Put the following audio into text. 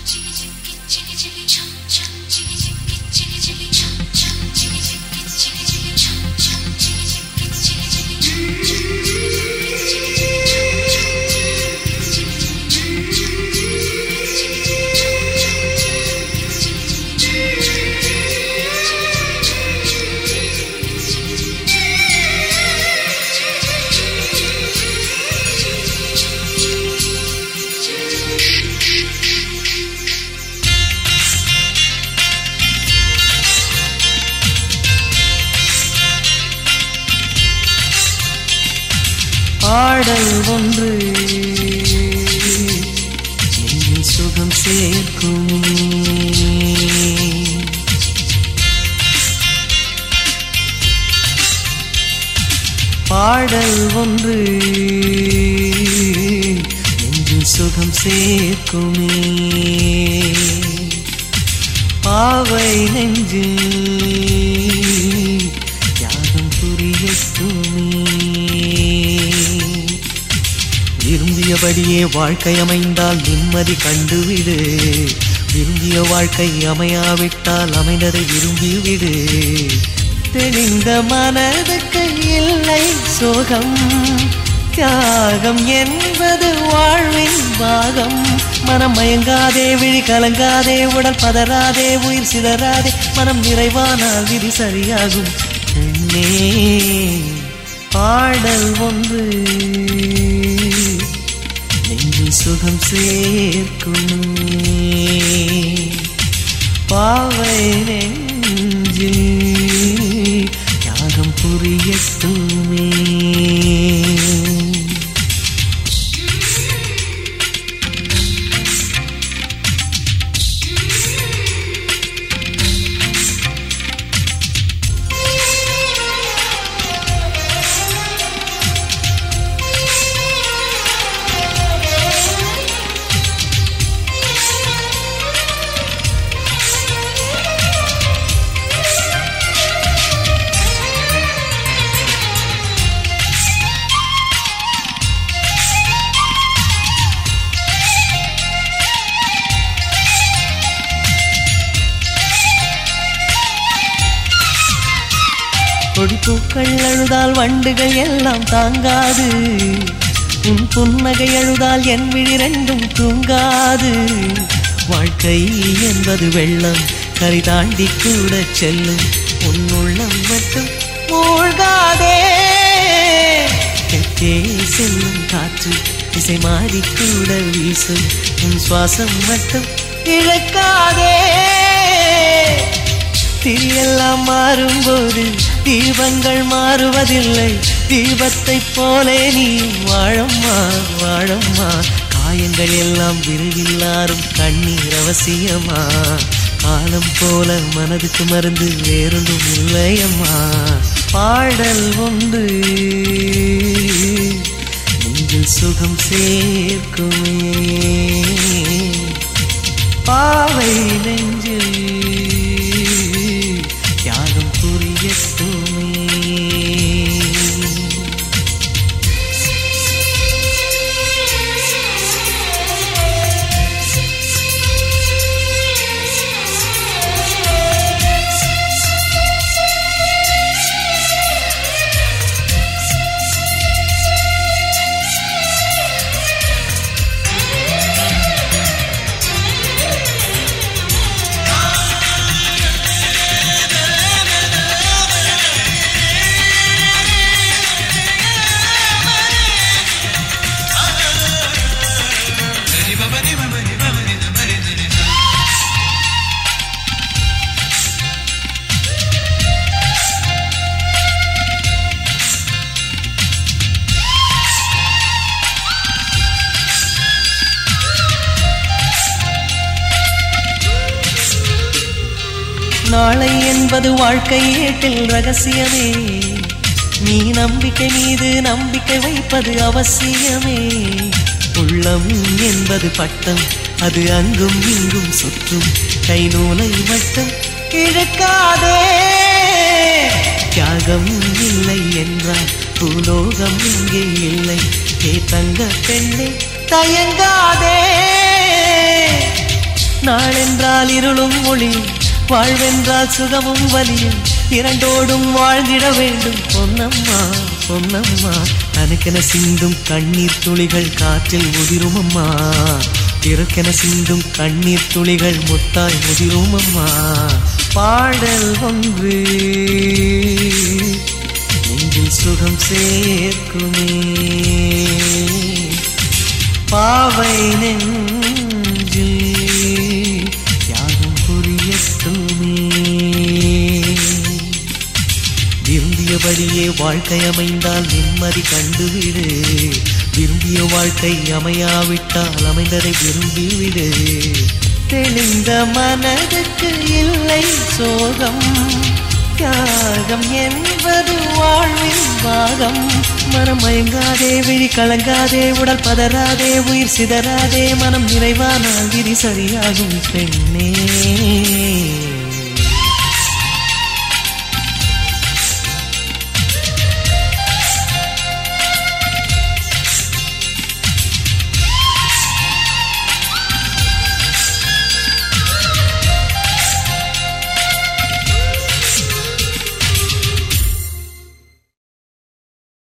பாடல் ஒன்று நெஞ்சில் சுகம் சேர்க்கும் பாடல் ஒன்று நெஞ்சில் சுகம் சேர்க்குமே பாவை நெஞ்சில் தியாகம் புரியட்டுமே விரும்பியபடியே வாழ்க்கை அமைந்தால் நிம்மதி கண்டுவிடு விரும்பிய வாழ்க்கை அமையாவிட்டால் அமைந்ததை விரும்பிவிடு தெளிந்த மனதுக்கு இல்லை சோகம் தியாகம் என்பது வாழ்வின் பாகம் மனம் மயங்காதே விழி கலங்காதே உடல் பதறாதே உயிர் சிதறாதே மனம் நிறைவானால் விதி சரியாகும் பெண்ணே பாடல் ஒன்று நெஞ்சில் சுகம் சேர்க்கும் பாவை நெஞ்சில் தியாகம் புரியட்டுமே கொடிப்பூக்கள் அழுதால் வண்டுகள் எல்லாம் தாங்காது உன் புன்னகை அழுதால் என் விழி ரெண்டும் தூங்காது வாழ்க்கை என்பது வெள்ளம் கரை தாண்டி கூட செல்லும் உன் உள்ளம் மட்டும் மூழ்காதே தெற்கே செல்லும் காற்று திசை மாறி கூட வீசும் உன் சுவாசம் மட்டும் இழக்காதே திரியெல்லாம் மாறும்போது தீபங்கள் மாறுவதில்லை தீபத்தை போலே நீ வாழம்மா வாழம்மா காயங்கள் எல்லாம் விரைவில்லாரும் கண்ணீர் அவசியமா காலம் போல மனதுக்கு மருந்து வேறொன்றும் இல்லையம்மா பாடல் ஒன்று நெஞ்சில் சுகம் சேர்க்குமே பாவை நெஞ்சில் தியாகம் புரியட்டுமே நாளை என்பது வாழ்க்கை ஏட்டில் ரகசியமே நீ நம்பிக்கை மீது நம்பிக்கை வைப்பது அவசியமே உள்ளம் என்பது பட்டம் அது அங்கும் இங்கும் சுற்றும் கை நூலை மட்டும் இழுக்காதே தியாகம் இல்லை என்றால் பூலோகம் இங்கே இல்லை ஏ தங்க பெண்ணே தயங்காதே நாளென்றால் இருளும் ஒளியும் வாழ்வென்றால் சுகமும் வலியும் இரண்டோடும் வாழ்ந்திட வேண்டும் பொன்னம்மா பொன்னம்மா தனக்கென சிந்தும் கண்ணீர் துளிகள் காற்றில் உதிரும் அம்மா பிறக்கென சிந்தும் கண்ணீர் துளிகள் முத்தாய் முதிரும் அம்மா பாடல் ஒன்று நெஞ்சில் சுகம் சேர்க்குமே பாவை நெஞ்சில் யாரும் புரியட்டுமே விரும்பியபடியே வாழ்க்கை அமைந்தால் நிம்மதி கண்டுவிடு விரும்பிய வாழ்க்கை அமையாவிட்டால் அமைந்ததை விரும்பிவிடு தெளிந்த மனதுக்கு இல்லை சோகம் தியாகம் என்பது வாழ்வின் பாகம் மனம் மயங்காதே விழி கலங்காதே உடல் பதறாதே உயிர் சிதறாதே மனம் நிறைவானால் விதி சரியாகும் பெண்ணே